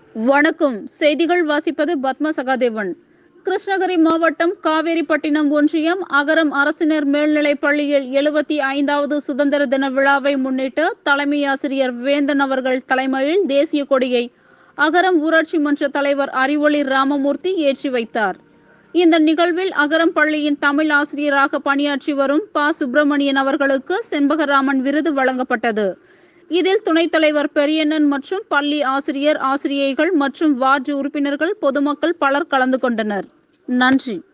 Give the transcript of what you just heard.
வணக்கம் செய்திகள் வாசிப்பது பத்மா சகாதேவன் கிருஷ்ணகிரி மாவட்டம் காவேரிப்பட்டினம் ஒன்றியம் அகரம் அரசினர் மேல்நிலைப் பள்ளியில் எழுபத்தி ஐந்தாவது சுதந்திர தின விழாவை முன்னிட்டு தலைமை ஆசிரியர் வேந்தன் அவர்கள் தலைமையில் தேசிய கொடியை அகரம் ஊராட்சி மன்ற தலைவர் அறிவொளி ராமமூர்த்தி ஏற்றி வைத்தார் இந்த நிகழ்வில் அகரம் பள்ளியின் தமிழ் ஆசிரியராக பணியாற்றி வரும் ப சுப்பிரமணியன் அவர்களுக்கு செண்பகராமன் விருது வழங்கப்பட்டது இதில் துணைத் தலைவர் பெரியண்ணன் மற்றும் பள்ளி ஆசிரியர் ஆசிரியைகள் மற்றும் வார்டு உறுப்பினர்கள் பொதுமக்கள் பலர் கலந்து கொண்டனர் நன்றி